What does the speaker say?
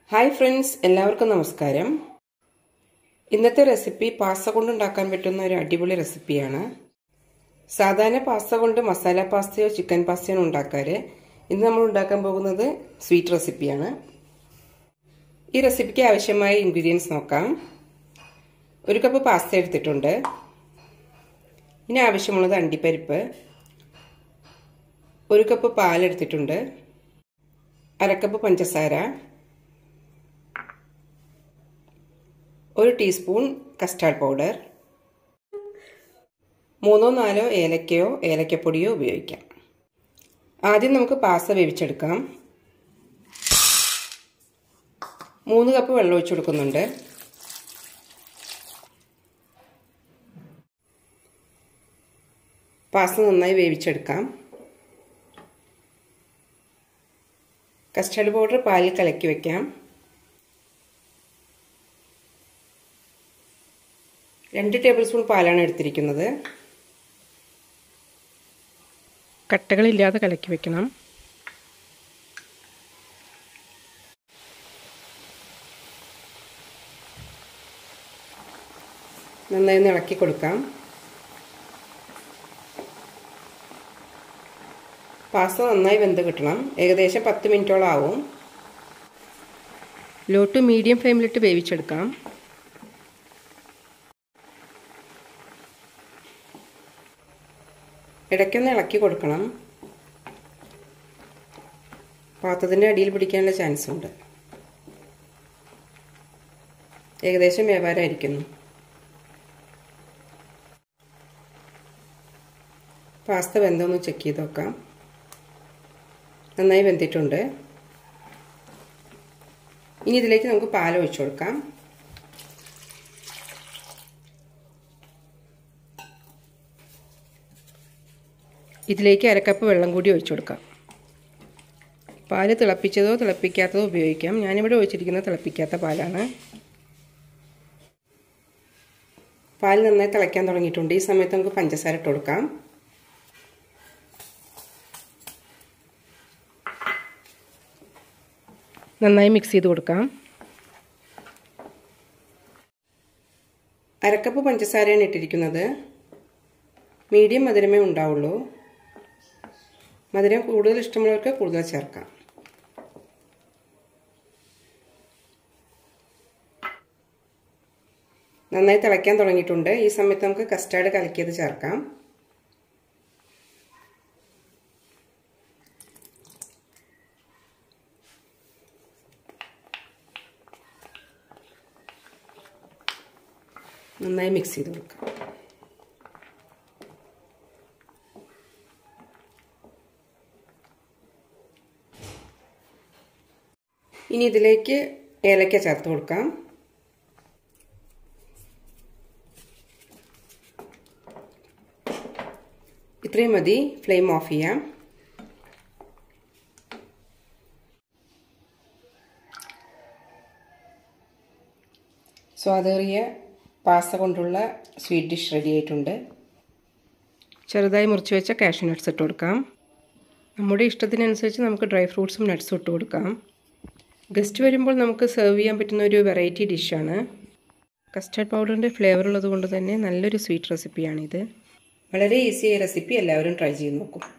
hi friends എല്ലാവർക്കും നമസ്കാരം ഇന്നത്തെ റെസിപ്പി പാസ്ത കൊണ്ടുണ്ടാക്കാൻ പറ്റുന്ന ഒരു അടിപൊളി റെസിപ്പിയാണ് സാധാരണ പാസ്ത കൊണ്ട് മസാല പാസ്തയോ ചിക്കൻ പാസ്തയോ ഉണ്ടാക്കാറ് ഇന്ന് നമ്മൾ ഉണ്ടാക്കാൻ പോകുന്നത് സ്വീറ്റ് റെസിപ്പിയാണ് ഈ റെസിപ്പിക്ക് ആവശ്യമായ ഇൻഗ്രീഡിയൻസ് നോക്കാം ഒരു കപ്പ് പാസ്ത എടുത്തിട്ടുണ്ട് ഇനി ആവശ്യമുള്ളത് അണ്ടിപ്പരിപ്പ് ഒരു കപ്പ് പാലെടുത്തിട്ടുണ്ട് അരക്കപ്പ് പഞ്ചസാര ഒരു ടീസ്പൂൺ കസ്റ്റാർഡ് പൗഡർ മൂന്നോ നാലോ ഏലക്കയോ ഏലക്കപ്പൊടിയോ ഉപയോഗിക്കാം ആദ്യം നമുക്ക് പാസ്ത വേവിച്ചെടുക്കാം മൂന്ന് കപ്പ് വെള്ളം ഒഴിച്ചു കൊടുക്കുന്നുണ്ട് പാസ്ത നന്നായി വേവിച്ചെടുക്കാം കസ്റ്റർഡ് പൗഡർ പാലിൽ കലക്കി വെക്കാം രണ്ട് ടേബിൾ സ്പൂൺ പാലാണ് എടുത്തിരിക്കുന്നത് കട്ടകളില്ലാതെ കലക്കി വെക്കണം നന്നായി ഒന്ന് ഇളക്കി കൊടുക്കാം പാസ്ത നന്നായി വെന്ത് കിട്ടണം ഏകദേശം പത്ത് മിനിറ്റോളം ആവും ലോ ടു മീഡിയം ഫ്ലെയിമിലിട്ട് വേവിച്ചെടുക്കാം ഇടയ്ക്കൊന്ന് ഇളക്കി കൊടുക്കണം പാത്രത്തിൻ്റെ അടിയിൽ പിടിക്കാനുള്ള ചാൻസ് ഉണ്ട് ഏകദേശം വ്യാപാരമായിരിക്കുന്നു പാസ്ത വെന്തോന്ന് ചെക്ക് ചെയ്ത് നോക്കാം നന്നായി വെന്തിട്ടുണ്ട് ഇനി ഇതിലേക്ക് നമുക്ക് പാൽ ഒഴിച്ചു കൊടുക്കാം ഇതിലേക്ക് അരക്കപ്പ് വെള്ളം കൂടി ഒഴിച്ചു കൊടുക്കാം പാല് തിളപ്പിച്ചതോ തിളപ്പിക്കാത്തതോ ഉപയോഗിക്കാം ഞാനിവിടെ ഒഴിച്ചിരിക്കുന്നത് തിളപ്പിക്കാത്ത പാലാണ് പാൽ നന്നായി തിളയ്ക്കാൻ തുടങ്ങിയിട്ടുണ്ട് ഈ സമയത്ത് നമുക്ക് പഞ്ചസാര ഇട്ട് കൊടുക്കാം നന്നായി മിക്സ് ചെയ്ത് കൊടുക്കാം അരക്കപ്പ് പഞ്ചസാരയാണ് ഇട്ടിരിക്കുന്നത് മീഡിയം മധുരമേ ഉണ്ടാവുള്ളൂ മധുരം കൂടുതൽ ഇഷ്ടമുള്ളവർക്ക് കൂടുതൽ ചേർക്കാം നന്നായി തിളയ്ക്കാൻ തുടങ്ങിയിട്ടുണ്ട് ഈ സമയത്ത് നമുക്ക് കസ്റ്റാർഡ് കലക്കിയത് ചേർക്കാം നന്നായി മിക്സ് ചെയ്ത് കൊടുക്കാം ഇനി ഇതിലേക്ക് ഏലക്ക ചേർത്ത് കൊടുക്കാം ഇത്രയും മതി ഫ്ലെയിം ഓഫ് ചെയ്യാം സ്വാദേറിയ പാസ്ത കൊണ്ടുള്ള സ്വീറ്റ് ഡിഷ് റെഡി ആയിട്ടുണ്ട് ചെറുതായി മുറിച്ച് വെച്ച കാഷ്യൂ നട്ട്സ് ഇട്ട് കൊടുക്കാം നമ്മുടെ ഇഷ്ടത്തിനനുസരിച്ച് നമുക്ക് ഡ്രൈ ഫ്രൂട്ട്സും നട്ട്സും ഇട്ട് കൊടുക്കാം ഗസ്റ്റ് വരുമ്പോൾ നമുക്ക് സെർവ് ചെയ്യാൻ പറ്റുന്ന ഒരു വെറൈറ്റി ഡിഷാണ് കസ്റ്റർഡ് പൗഡറിൻ്റെ ഫ്ലേവർ ഉള്ളത് കൊണ്ട് തന്നെ നല്ലൊരു സ്വീറ്റ് റെസിപ്പിയാണിത് വളരെ ഈസിയായ റെസിപ്പി എല്ലാവരും ട്രൈ ചെയ്ത് നോക്കും